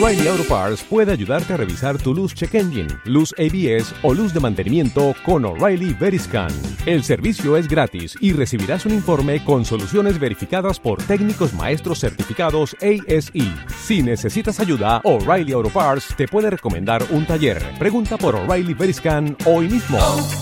O'Reilly Auto Parts puede ayudarte a revisar tu luz check engine, luz ABS o luz de mantenimiento con O'Reilly Veriscan. El servicio es gratis y recibirás un informe con soluciones verificadas por técnicos maestros certificados ASE. Si necesitas ayuda, O'Reilly Auto Parts te puede recomendar un taller. Pregunta por O'Reilly Veriscan hoy mismo.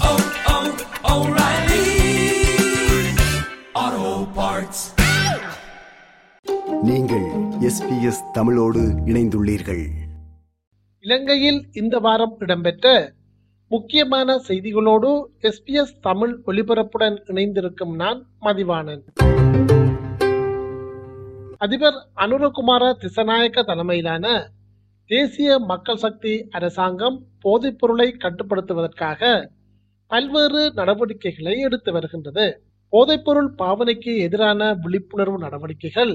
நீங்கள் SBS தமிழோடு இணைந்துள்ளீர்கள் இலங்கையில் இந்த வாரம் இடம்பெற்ற முக்கியமான செய்திகளோடு SBS Tamil ஒலிபரப்புடன் இணைந்திருக்கும் நான் மதிவாணன் அதிபர் அனுரகுமார திசநாயக்க தலைமையிலான தேசிய மக்கள் சக்தி அரசாங்கம் போதைப் பொருளை கட்டுப்படுத்துவதற்காக பல்வேறு நடவடிக்கைகளை எடுத்து வருகின்றது போதைப்பொருள் பாவனைக்கு எதிரான விழிப்புணர்வு நடவடிக்கைகள்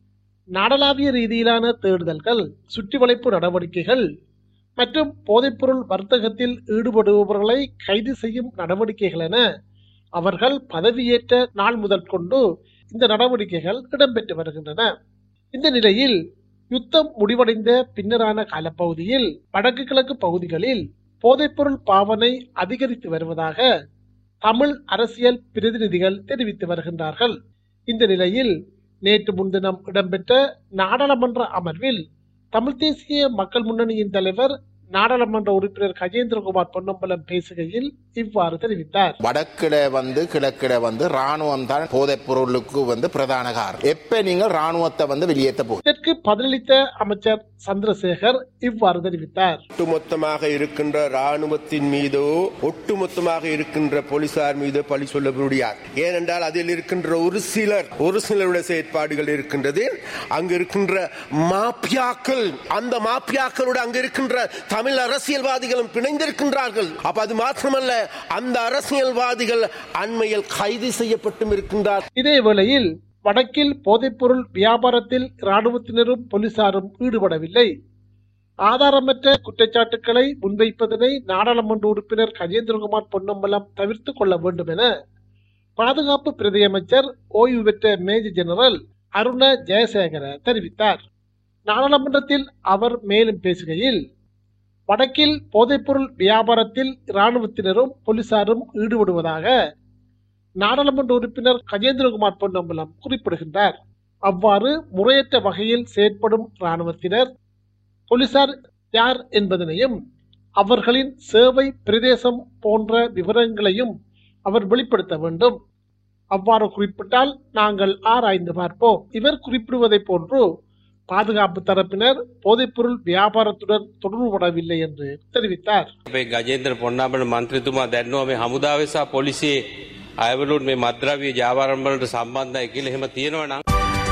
நாடளாவிய ரீதியிலான தேடுதல்கள் சுற்றிவளைப்பு நடவடிக்கைகள் மற்றும் போதைப்பொருள் வர்த்தகத்தில் ஈடுபடுபவர்களை கைது செய்யும் நடவடிக்கைகள் என அவர்கள் பதவியேற்ற நாள் முதல் கொண்டு இந்த நடவடிக்கைகள் இடம்பெற்று வருகின்றன இந்த நிலையில் யுத்தம் முடிவடைந்த பின்னரான காலப்பகுதியில் வடக்கு கிழக்கு பகுதிகளில் போதைப்பொருள் பாவனை அதிகரித்து வருவதாக தமிழ் அரசியல் பிரதிநிதிகள் தெரிவித்து வருகின்றார்கள் இந்த நிலையில் நேற்று முன்தினம் இடம்பெற்ற நாடாளுமன்ற அமர்வில் தமிழ் தேசிய மக்கள் முன்னணியின் தலைவர் நாடாளுமன்ற உறுப்பினர் கஜேந்திரகுமார் பொன்னம்பலம் பேசுகையில் இவ்வாறு தெரிவித்தார் வடக்கிட வந்து கிழக்கிட வந்து ராணுவம் தான் போதைப் பொருளுக்கு வந்து பிரதான காரணம் எப்ப நீங்கள் ராணுவத்தை வந்து வெளியேற்ற போகுது இதற்கு பதிலளித்த அமைச்சர் சந்திரசேகர் இவ்வாறு தெரிவித்தார் ஒட்டுமொத்தமாக இருக்கின்ற ராணுவத்தின் மீதோ ஒட்டுமொத்தமாக இருக்கின்ற போலீசார் மீதோ பழி சொல்ல முடியாது ஏனென்றால் அதில் இருக்கின்ற ஒரு சிலர் ஒரு சிலருடைய செயற்பாடுகள் இருக்கின்றது அங்கு இருக்கின்ற மாப்பியாக்கள் அந்த மாப்பியாக்களோடு அங்கு இருக்கின்ற தமிழ் அரசியல்வாதிகளும் பிணைந்திருக்கின்றார்கள் அப்ப அது மாத்திரமல்ல அந்த அரசியல்வாதிகள் அண்மையில் கைது செய்யப்பட்டும் இருக்கின்றார் இதே வேளையில் வடக்கில் போதைப்பொருள் வியாபாரத்தில் இராணுவத்தினரும் போலீசாரும் ஈடுபடவில்லை ஆதாரமற்ற குற்றச்சாட்டுக்களை முன்வைப்பதனை நாடாளுமன்ற உறுப்பினர் கஜேந்திரகுமார் பொன்னம்பலம் தவிர்த்து கொள்ள வேண்டும் என பாதுகாப்பு பிரதியமைச்சர் ஓய்வு பெற்ற மேஜர் ஜெனரல் அருண ஜெயசேகர தெரிவித்தார் நாடாளுமன்றத்தில் அவர் மேலும் பேசுகையில் வடக்கில் போதைப்பொருள் வியாபாரத்தில் இராணுவத்தினரும் போலீசாரும் ஈடுபடுவதாக நாடாளுமன்ற உறுப்பினர் கஜேந்திரகுமார் பொன்னம்பலம் குறிப்பிடுகின்றார் அவ்வாறு முறையற்ற வகையில் செயற்படும் இராணுவத்தினர் போலீசார் யார் என்பதனையும் அவர்களின் சேவை பிரதேசம் போன்ற விவரங்களையும் அவர் வெளிப்படுத்த வேண்டும் அவ்வாறு குறிப்பிட்டால் நாங்கள் ஆராய்ந்து பார்ப்போம் இவர் குறிப்பிடுவதைப் போன்று பாதுகாப்பு தரப்பினர் போதைப்பொருள் வியாபாரத்துடன் தொடர்புபடவில்லை என்று தெரிவித்தார் අපේ ගජේන්ද්‍ර පොන්නාබල මන්ත්‍රතුමා දැන්නවා මේ හමුදාවේ සහ පොලිසියේ අයවලුන් මේ මද්‍රව්‍ය ජාවාරම්වලට සම්බන්ධයි කියලා එහෙම තියෙනවා නම්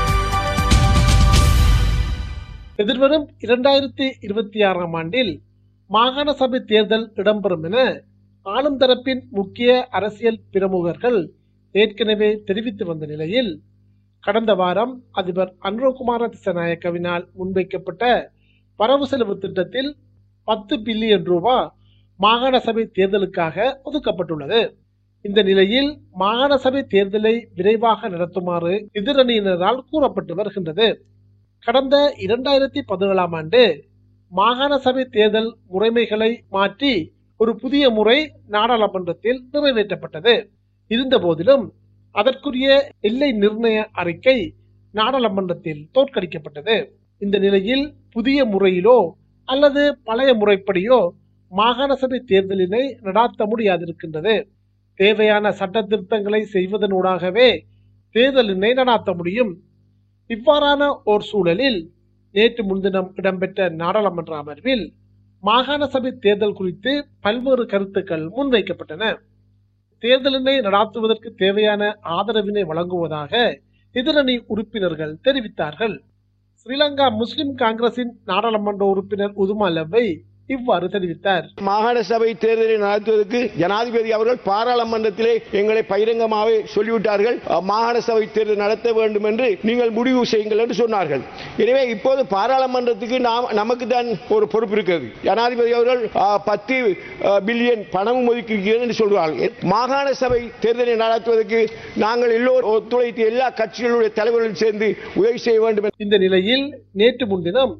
எதிர்வரும் இரண்டாயிரத்தி இருபத்தி ஆறாம் ஆண்டில் மாகாண சபை தேர்தல் இடம்பெறும் என ஆளும் தரப்பின் முக்கிய அரசியல் பிரமுகர்கள் ஏற்கனவே தெரிவித்து வந்த நிலையில் கடந்த வாரம் அதிபர் அன்ரோகுமார திசநாயக்கவினால் முன்வைக்கப்பட்ட வரவு செலவு திட்டத்தில் பத்து பில்லியன் ரூபாய் மாகாண சபை தேர்தலுக்காக ஒதுக்கப்பட்டுள்ளது இந்த நிலையில் மாகாண சபை தேர்தலை விரைவாக நடத்துமாறு எதிரணியினரால் கூறப்பட்டு வருகின்றது கடந்த இரண்டாயிரத்தி பதினேழாம் ஆண்டு மாகாண சபை தேர்தல் முறைமைகளை மாற்றி ஒரு புதிய முறை நாடாளுமன்றத்தில் நிறைவேற்றப்பட்டது இருந்த போதிலும் அதற்குரிய எல்லை நிர்ணய அறிக்கை நாடாளுமன்றத்தில் தோற்கடிக்கப்பட்டது இந்த நிலையில் புதிய முறையிலோ அல்லது பழைய முறைப்படியோ மாகாண சபை தேர்தலினை நடாத்த முடியாதிருக்கின்றது தேவையான சட்ட திருத்தங்களை செய்வதனூடாகவே தேர்தலினை நடாத்த முடியும் இவ்வாறான ஓர் சூழலில் நேற்று முன்தினம் இடம்பெற்ற நாடாளுமன்ற அமர்வில் மாகாண சபை தேர்தல் குறித்து பல்வேறு கருத்துக்கள் முன்வைக்கப்பட்டன தேர்தலினை நடாத்துவதற்கு தேவையான ஆதரவினை வழங்குவதாக எதிரணி உறுப்பினர்கள் தெரிவித்தார்கள் ஸ்ரீலங்கா முஸ்லிம் காங்கிரசின் நாடாளுமன்ற உறுப்பினர் உதுமா லவ்வை இவ்வாறு தெரிவித்தார் மாகாண சபை தேர்தலை நடத்துவதற்கு ஜனாதிபதி அவர்கள் பாராளுமன்றத்திலே எங்களை பகிரங்கமாகவே சொல்லிவிட்டார்கள் அஹ், மாகாண சபை தேர்தல் நடத்த வேண்டும் என்று நீங்கள் முடிவு செய்யுங்கள் என்று சொன்னார்கள் எனவே இப்போது பாராளுமன்றத்துக்கு நாம் நமக்கு தான் ஒரு பொறுப்பு இருக்கிறது ஜனாதிபதி அவர்கள் அஹ், பத்து அஹ், பில்லியன் பணமும் ஒதுக்கியிருக்கிறது என்று சொல்கிறார்கள் மாகாண சபை தேர்தலை நடத்துவதற்கு நாங்கள் எல்லோரும் ஒத்துழைத்து எல்லா கட்சிகளுடைய தலைவர்களும் சேர்ந்து உதவி செய்ய வேண்டும் இந்த நிலையில் நேற்று முன்தினம்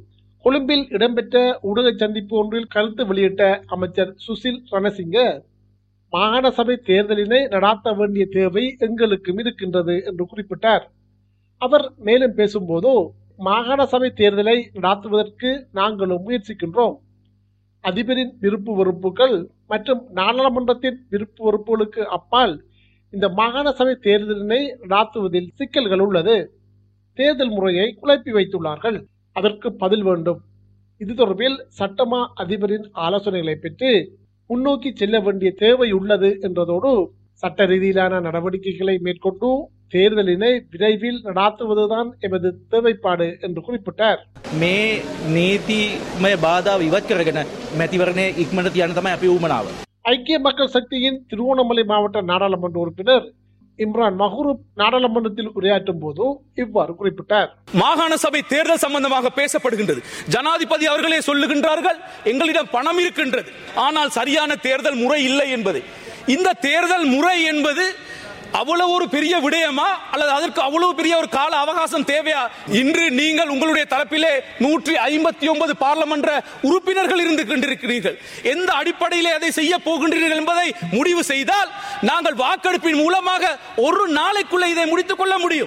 கொழும்பில் இடம்பெற்ற ஊடக சந்திப்பு ஒன்றில் கருத்து வெளியிட்ட அமைச்சர் சுசில் ரணசிங்க மாகாண சபை தேர்தலினை நடாத்த வேண்டிய தேவை எங்களுக்கும் இருக்கின்றது என்று குறிப்பிட்டார் அவர் மேலும் பேசும்போது மாகாண சபை தேர்தலை நடாத்துவதற்கு நாங்களும் முயற்சிக்கின்றோம் அதிபரின் விருப்பு வெறுப்புகள் மற்றும் நாடாளுமன்றத்தின் விருப்பு வெறுப்புகளுக்கு அப்பால் இந்த மாகாண சபை தேர்தலினை நடாத்துவதில் சிக்கல்கள் உள்ளது தேர்தல் முறையை குழப்பி வைத்துள்ளார்கள் அதற்கு பதில் வேண்டும் இது தொடர்பில் சட்டமா அதிபரின் ஆலோசனைகளை பெற்று முன்னோக்கி செல்ல வேண்டிய தேவை உள்ளது என்றதோடு சட்ட ரீதியிலான நடவடிக்கைகளை மேற்கொண்டு தேர்தலினை விரைவில் நடாத்துவதுதான் எமது தேவைப்பாடு என்று குறிப்பிட்டார் මේ නීතිමය බාධාව ඉවත් කරගෙන මැතිවරණය ඉක්මට තියන තමයි අපි ඌමනාව. ஐக்கிய மக்கள் சக்தியின் திருவோணமலை மாவட்ட நாடாளுமன்ற உறுப்பினர் இம்ரான் மஹூருப் நாடாளுமன்றத்தில் உரையாற்றும் போது இவ்வாறு குறிப்பிட்டார் மாகாண சபை தேர்தல் சம்பந்தமாக பேசப்படுகின்றது ஜனாதிபதி அவர்களே சொல்லுகின்றார்கள் எங்களிடம் பணம் இருக்கின்றது ஆனால் சரியான தேர்தல் முறை இல்லை என்பது இந்த தேர்தல் முறை என்பது அவ்வளவு ஒரு பெரிய விடயமா அல்லது அதற்கு அவ்வளவு பெரிய ஒரு கால அவகாசம் தேவையா இன்று நீங்கள் உங்களுடைய தரப்பிலே நூற்றி ஐம்பத்தி ஒன்பது பாராளுமன்ற உறுப்பினர்கள் இருந்து கொண்டிருக்கிறீர்கள் எந்த அடிப்படையிலே அதை செய்ய போகின்றீர்கள் என்பதை முடிவு செய்தால் நாங்கள் வாக்கெடுப்பின் மூலமாக ஒரு நாளைக்குள்ள இதை முடித்துக் கொள்ள முடியும்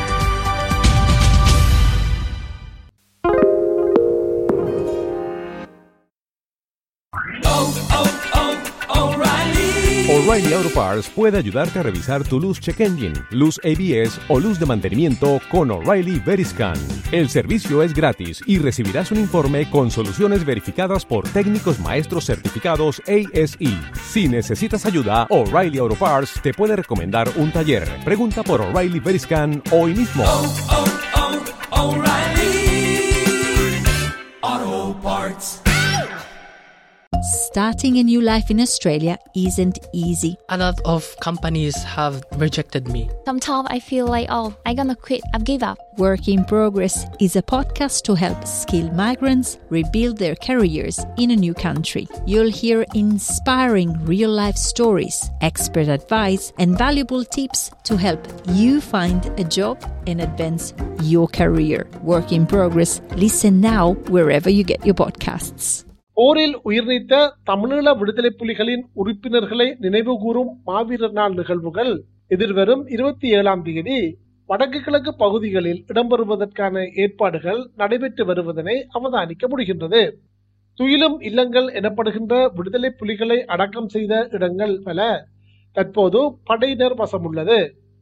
O'Reilly Auto Parts puede ayudarte a revisar tu luz check engine, luz ABS o luz de mantenimiento con O'Reilly Veriscan. El servicio es gratis y recibirás un informe con soluciones verificadas por técnicos maestros certificados ASE. Si necesitas ayuda, O'Reilly Auto Parts te puede recomendar un taller. Pregunta por O'Reilly Veriscan hoy mismo. Starting a new life in Australia isn't easy. A lot of companies have rejected me. Sometimes I feel like, oh, I'm gonna quit, I've give up. Work in Progress is a podcast to help skilled migrants rebuild their careers in a new country. You'll hear inspiring real life stories, expert advice, and valuable tips to help you find a job and advance your career. Work in Progress. Listen now wherever you get your podcasts. போரில் உயிர் நீத்த தமிழீழ விடுதலை புலிகளின் உறுப்பினர்களை நினைவுகூரும் மாவீரர் நாள் நிகழ்வுகள் எதிர்வரும் இருபத்தி ஏழாம் தேதி வடக்கு கிழக்கு பகுதிகளில் இடம்பெறுவதற்கான ஏற்பாடுகள் நடைபெற்று வருவதனை அவதானிக்க முடிகின்றது துயிலும் இல்லங்கள் எனப்படுகின்ற விடுதலை புலிகளை அடக்கம் செய்த இடங்கள் பல தற்போது படையினர் வசமுள்ளது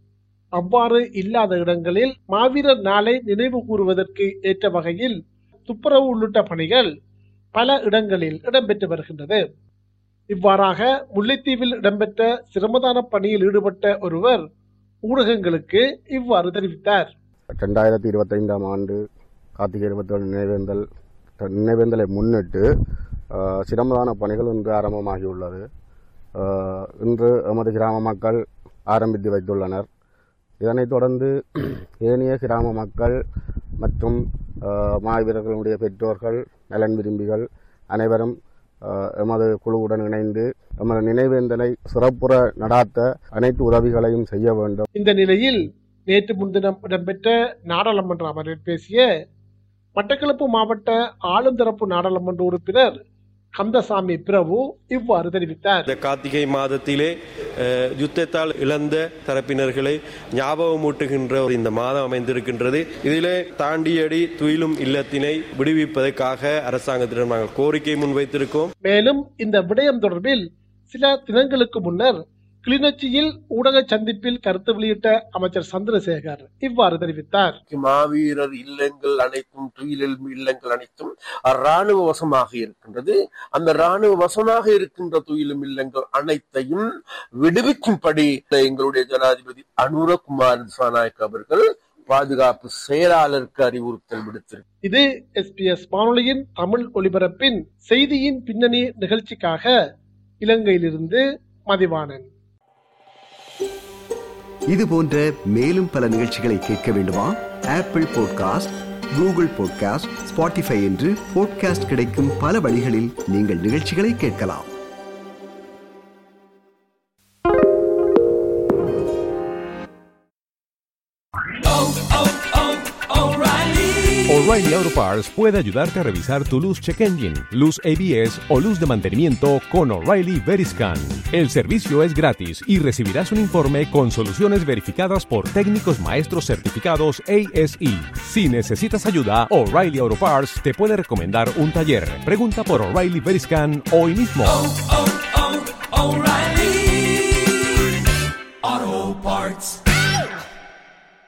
அவ்வாறு இல்லாத இடங்களில் மாவீரர் நாளை நினைவு கூறுவதற்கு ஏற்ற வகையில் துப்புரவு உள்ளிட்ட பணிகள் பல இடங்களில் இடம்பெற்று வருகின்றது இவ்வாறாக முல்லைத்தீவில் இடம்பெற்ற சிரமதான பணியில் ஈடுபட்ட ஒருவர் ஊடகங்களுக்கு இவ்வாறு தெரிவித்தார் ரெண்டாயிரத்தி இருபத்தைந்தாம் ஆண்டு கார்த்திகை இருபத்தேழு நினைவேந்தல் நினைவேந்தலை முன்னிட்டு அஹ், சிரமதான பணிகள் இன்று ஆரம்பமாகியுள்ளது அஹ், இன்று எமது கிராம மக்கள் ஆரம்பித்து வைத்துள்ளனர் இதனைத் தொடர்ந்து ஏனைய கிராம மக்கள் மற்றும் அஹ், மாவீரர்களுடைய பெற்றோர்கள் நலன் விரும்பிகள் அனைவரும் அஹ், எமது குழுவுடன் இணைந்து எமது நினைவேந்தலை சிறப்புற நடாத்த அனைத்து உதவிகளையும் செய்ய வேண்டும் இந்த நிலையில் நேற்று முன்தினம் இடம்பெற்ற நாடாளுமன்ற அமர்வில் பேசிய மட்டக்களப்பு மாவட்ட ஆளுந்தரப்பு நாடாளுமன்ற உறுப்பினர் கந்தசாமி பிரபு இவ்வாறு தெரிவித்தார் இந்த கார்த்திகை மாதத்திலே அஹ், யுத்தத்தால் இழந்த தரப்பினர்களை ஞாபகமூட்டுகின்ற ஒரு இந்த மாதம் அமைந்திருக்கின்றது இதிலே தாண்டியடி துயிலும் இல்லத்தினை விடுவிப்பதற்காக அரசாங்கத்திடம் நாங்கள் கோரிக்கை முன்வைத்திருக்கோம் மேலும் இந்த விடயம் தொடர்பில் சில தினங்களுக்கு முன்னர் கிளிநொச்சியில் ஊடக சந்திப்பில் கருத்து வெளியிட்ட அமைச்சர் சந்திரசேகர் இவ்வாறு தெரிவித்தார் மாவீரர் இல்லங்கள் அனைத்தும் துயிலில் இல்லங்கள் அனைத்தும் ராணுவ வசமாக இருக்கின்றது அந்த ராணுவ வசமாக இருக்கின்ற துயிலும் இல்லங்கள் அனைத்தையும் விடுவிக்கும்படி எங்களுடைய ஜனாதிபதி அனுரகுமார் திசாநாயக் அவர்கள் பாதுகாப்பு செயலாளருக்கு அறிவுறுத்தல் விடுத்திருக்கிறார் இது எஸ்பிஎஸ் வானொலியின் தமிழ் ஒலிபரப்பின் செய்தியின் பின்னணி நிகழ்ச்சிக்காக இலங்கையிலிருந்து மதிவாணன் இது போன்ற மேலும் பல நிகழ்ச்சிகளை கேட்க வேண்டுமா Apple podcast Google podcast Spotify என்று பாட்காஸ்ட் கிடைக்கும் பல வழிகளில் நீங்கள் நிகழ்ச்சிகளை கேட்கலாம் O'Reilly Auto Parts puede ayudarte a revisar tu luz check engine, luz ABS o luz de mantenimiento con O'Reilly Veriscan. El servicio es gratis y recibirás un informe con soluciones verificadas por técnicos maestros certificados ASE. Si necesitas ayuda, O'Reilly Auto Parts te puede recomendar un taller. Pregunta por O'Reilly Veriscan hoy mismo.